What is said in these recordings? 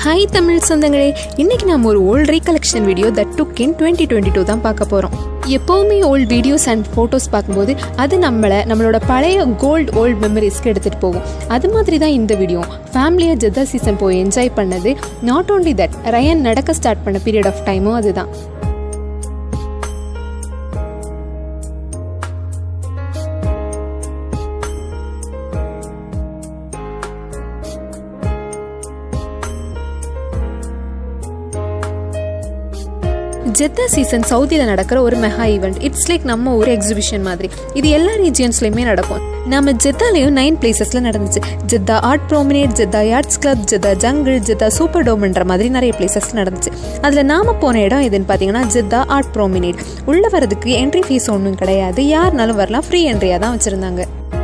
hi Tamil சொந்தங்களே இன்னைக்கு நம்ம ஒரு old recollection video that took in twenty twenty two தான் பார்க்க போகிறோம் எப்போவுமே ஓல்ட் வீடியோஸ் அண்ட் ஃபோட்டோஸ் பார்க்கும்போது அது நம்மளை நம்மளோட பழைய கோல்ட் ஓல்ட் மெமரிஸ்க்கு எடுத்துகிட்டு போகும் அது மாதிரி தான் இந்த வீடியோ ஃபேமிலியாக ஜெத்தா சீசன் போய் என்ஜாய் பண்ணது நாட் ஓன்லி தட் ரயன் நடக்க ஸ்டார்ட் பண்ண பீரியட் ஆஃப் டைமும் அதுதான் ஜெத்தா சீசன் சவுதியில் நடக்கிற ஒரு மெகா ஈவெண்ட் இட்ஸ் லைக் நம்ம ஒரு எக்ஸிபிஷன் மாதிரி இது எல்லா ரீஜியன்ஸ்லையுமே நடக்கும் நம்ம ஜெத்தாலையும் நைன் பிளேசஸ்ல நடந்துச்சு Jeddah art promenade Jeddah yards club Jeddah jungle Jeddah super டோம்ன்ற மாதிரி நிறைய பிளேசஸ் நடந்துச்சு அதில் நாம போன இடம் எதுன்னு பார்த்தீங்கன்னா ஜெத்தா ஆர்ட் ப்ரோமினேட் உள்ள வரதுக்கு என்ட்ரி ஃபீஸ் ஒன்றும் கிடையாது யாருனாலும் வரலாம் ஃப்ரீ என்ட்ரியாக தான் வச்சுருந்தாங்க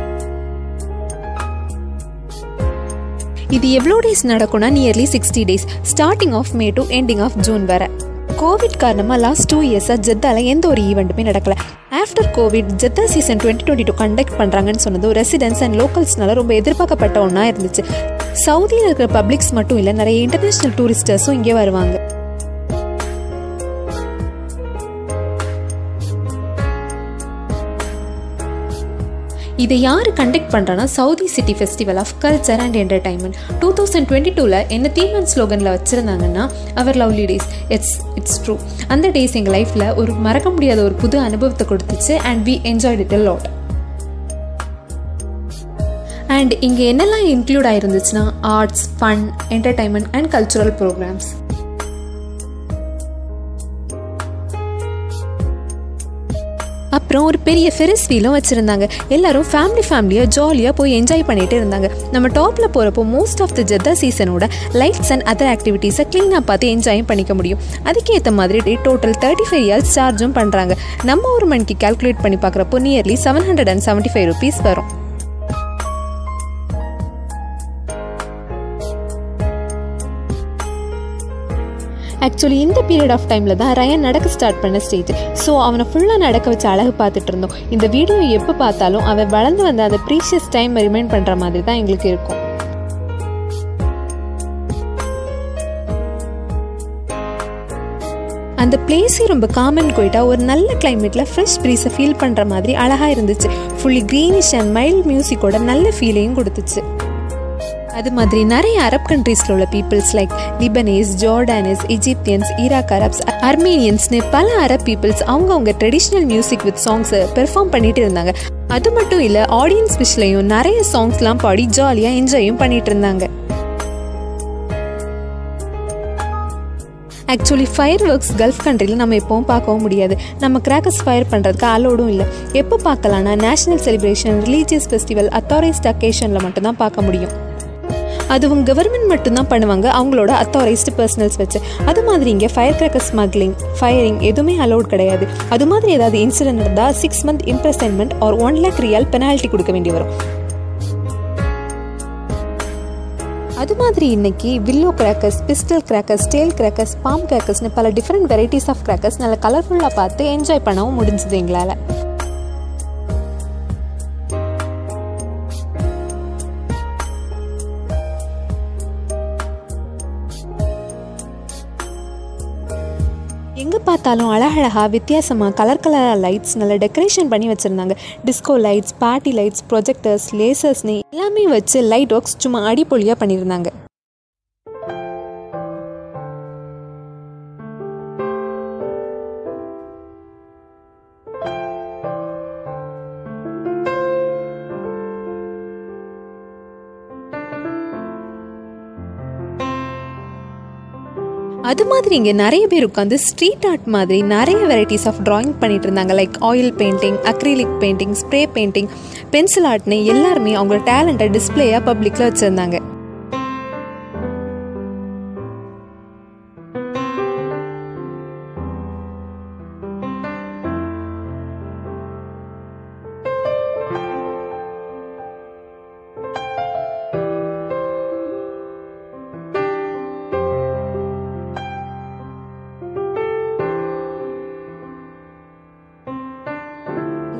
இது எவ்வளோ டேஸ் நடக்கும்னா nearly sixty days starting of May to ending of June வரை கோவிட் காரணமாக லாஸ்ட் டூ இயர்ஸாக ஜெத்தால எந்த ஒரு ஈவெண்ட்டுமே நடக்கல after Covid Jeddah season twenty twenty two conduct பண்ணுறாங்கன்னு சொன்னது ரெசிடென்ட்ஸ் அண்ட் லோக்கல்ஸ்னால ரொம்ப எதிர்பார்க்கப்பட்ட ஒன்றா இருந்துச்சு சவுதியில் இருக்கிற பப்ளிக்ஸ் மட்டும் இல்லை நிறைய இன்டர்நேஷ்னல் டூரிஸ்டர்ஸும் இங்கே வருவாங்க இதை யார் கண்டக்ட் பண்ணுறான்னா Saudi city festival of culture and entertainment two thousand twenty டூவில் என்ன தீம் அண்ட் ஸ்லோகனில் வச்சுருந்தாங்கன்னா அவர் lovely days it's it's true அந்த டேஸ் எங்கள் லைஃப்பில் ஒரு மறக்க முடியாத ஒரு புது அனுபவத்தை கொடுத்துச்சு and we enjoyed it lot and இங்கே என்னெல்லாம் இன்க்ளூட் ஆயிருந்துச்சுன்னா arts fun entertainment and cultural programs அப்புறம் ஒரு பெரிய ஃபெரிஸ் வீலும் வச்சுருந்தாங்க எல்லாரும் ஃபேமிலி ஃபேமிலியாக ஜாலியாக போய் என்ஜாய் பண்ணிட்டு இருந்தாங்க நம்ம டாப்பில் போகிறப்போ மோஸ்ட் ஆஃப் த ஜெத்தா சீசனோட லைட்ஸ் அண்ட் அதர் ஆக்டிவிட்டீஸை க்ளீனாக பார்த்து என்ஜாயும் பண்ணிக்க முடியும் அதுக்கேற்ற மாதிரி டோட்டல் தேர்ட்டி ஃபைவ் இயர்ஸ் சார்ஜும் பண்ணுறாங்க நம்ம ஒரு மணிக்கு கால்குலேட் பண்ணி பார்க்குறப்போ nearly seven hundred and seventy five rupees வரும் ஆக்சுவலி இந்த பீரியட் ஆஃப் டைமில் தான் ரயன் நடக்க ஸ்டார்ட் பண்ண ஸ்டேஜ் ஸோ அவனை ஃபுல்லாக நடக்க வச்சு அழகு பார்த்துட்டு இருந்தோம் இந்த வீடியோ எப்போ பார்த்தாலும் அவன் வளர்ந்து வந்த அந்த ப்ரீஷியஸ் டைம் ரிமைண்ட் பண்ணுற மாதிரி தான் எங்களுக்கு இருக்கும் அந்த பிளேஸே ரொம்ப காமன் போயிட்டா ஒரு நல்ல கிளைமேட்டில் ஃப்ரெஷ் ப்ரீஸை ஃபீல் பண்ணுற மாதிரி அழகாக இருந்துச்சு ஃபுல்லி க்ரீனிஷ் அண்ட் மைல்ட் மியூசிக்கோட நல்ல ஃபீலையும் கொடுத்துச்சு அது மாதிரி நிறைய அரப் கண்ட்ரீஸில் உள்ள peoples like Lebanese Jordanians Egyptians Iraq Arabs அர்மீனியன்ஸ்னு பல அரப் பீப்புள்ஸ் அவங்கவுங்க ட்ரெடிஷ்னல் மியூசிக் வித் சாங்ஸை பெர்ஃபார்ம் பண்ணிட்டு இருந்தாங்க அது மட்டும் இல்லை ஆடியன்ஸ் விஷலையும் நிறைய சாங்ஸ்லாம் பாடி ஜாலியாக என்ஜாயும் பண்ணிட்டு இருந்தாங்க ஆக்சுவலி ஃபயர் ஒர்க்ஸ் கல்ஃப் கண்ட்ரியில் நம்ம எப்பவும் பார்க்கவும் முடியாது நம்ம கிராக்கர்ஸ் ஃபயர் பண்ணுறதுக்கு அலோடும் இல்லை எப்போ பார்க்கலாம்னா national celebration religious festival authorized அக்கேஷனில் மட்டும்தான் பார்க்க முடியும் அதுவும் கவர்மெண்ட் மட்டும்தான் பண்ணுவாங்க அவங்களோட அத்தாரைஸ்டு பர்சனல்ஸ் வச்சு அது மாதிரி இங்கே ஃபயர் கிராக்கர் ஸ்மக்லிங் ஃபயரிங் எதுவுமே அலௌட் கிடையாது அது மாதிரி ஏதாவது இன்சிடென்ட் இருந்தால் six month imprisonment or one lakh riyal penalty கொடுக்க வேண்டி வரும் அது மாதிரி இன்னைக்கு வில்லோ கிராக்கர்ஸ் பிஸ்டல் கிராக்கர்ஸ் ஸ்டேல் கிராக்கர்ஸ் பாம் கிராக்கர்ஸ்னு பல டிஃப்ரெண்ட் வெரைட்டிஸ் ஆஃப் கிராக்கர்ஸ் நல்ல கலர்ஃபுல்லாக பார்த்து என்ஜாய் பண்ணவும் முடிஞ்சது எங்களால் எங்கே பார்த்தாலும் அழகழகாக வித்தியாசமாக கலர் கலராக லைட்ஸ் நல்ல டெக்கரேஷன் பண்ணி வச்சுருந்தாங்க disco lights party lights projectors லேசர்ஸ்னு எல்லாமே வச்சு லைட் ஒர்க்ஸ் சும்மா அடிப்பொலியாக பண்ணியிருந்தாங்க அது மாதிரி இங்கே நிறைய பேர் உட்காந்து ஸ்ட்ரீட் ஆர்ட் மாதிரி நிறைய வெரைட்டிஸ் ஆஃப் ட்ராயிங் பண்ணிட்டு இருந்தாங்க like oil painting acrylic painting spray painting pencil ஆர்ட்னு எல்லாருமே அவங்களோட டேலண்ட்டை டிஸ்பிளேயாக பப்ளிக்கில் வச்சுருந்தாங்க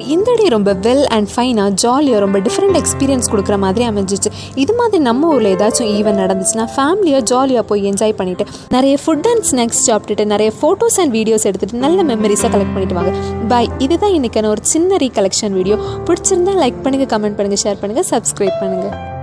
இந்த டே ரொம்ப வெல் அண்ட் ஃபைனாக ஜாலியாக ரொம்ப டிஃப்ரெண்ட் எக்ஸ்பீரியன்ஸ் கொடுக்குற மாதிரி அமைஞ்சிச்சு இது மாதிரி நம்ம ஊரில் ஏதாச்சும் ஈவெண்ட் நடந்துச்சுன்னா ஃபேமிலியாக ஜாலியாக போய் என்ஜாய் பண்ணிவிட்டு நிறைய ஃபுட் அண்ட் ஸ்நாக்ஸ் சாப்பிட்டுட்டு நிறைய ஃபோட்டோஸ் அண்ட் வீடியோஸ் எடுத்துகிட்டு நல்ல மெமரிஸாக கலெக்ட் பண்ணிட்டு வாங்க பாய் இதுதான் இன்றைக்கான ஒரு சின்ன ரீகலெக்ஷன் வீடியோ பிடிச்சிருந்தா லைக் பண்ணுங்கள் கமெண்ட் பண்ணுங்கள் ஷேர் பண்ணுங்கள் சப்ஸ்கிரைப் பண்ணுங்கள்